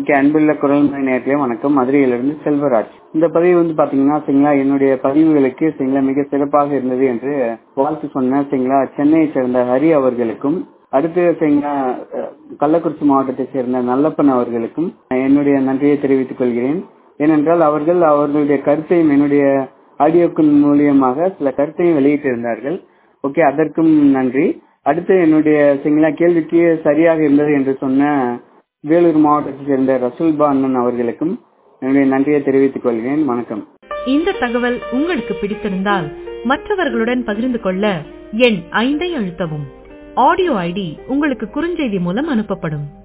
okay அன்புள்ள குரல் மணி நேரத்திலே வணக்கம் மதுரையிலிருந்து செல்வராஜ் இந்த பதிவு வந்து பாத்தீங்கன்னா சரிங்களா என்னுடைய பதிவுகளுக்கு சரிங்களா மிக சிறப்பாக இருந்தது என்று வாழ்த்து சொன்ன சரிங்களா சென்னையை சேர்ந்த ஹரி அவர்களுக்கும் அடுத்து சரிங்களா அஹ், கள்ளக்குறிச்சி மாவட்டத்தை சேர்ந்த நல்லப்பன் அவர்களுக்கும் என்னுடைய நன்றியை தெரிவித்துக் கொள்கிறேன் ஏனென்றால் அவர்கள் அவர்களுடைய கருத்தையும் என்னுடைய ஆடியோக்கள் மூலியமாக சில கருத்தையும் வெளியிட்டிருந்தார்கள் ஓகே அதற்கும் நன்றி அடுத்து என்னுடைய சிங்களா கேள்விக்கு சரியாக இருந்தது என்று சொன்ன வேலூர் மாவட்டத்தைச் சேர்ந்த ரசூல்பா அண்ணன் அவர்களுக்கும் என்னுடைய நன்றியை தெரிவித்துக் கொள்கிறேன் வணக்கம் இந்த தகவல் உங்களுக்கு பிடித்திருந்தால் மற்றவர்களுடன் பகிர்ந்து கொள்ள எண் ஐந்தை அழுத்தவும் ஆடியோ ஐடி உங்களுக்கு குறுஞ்செய்தி மூலம் அனுப்பப்படும்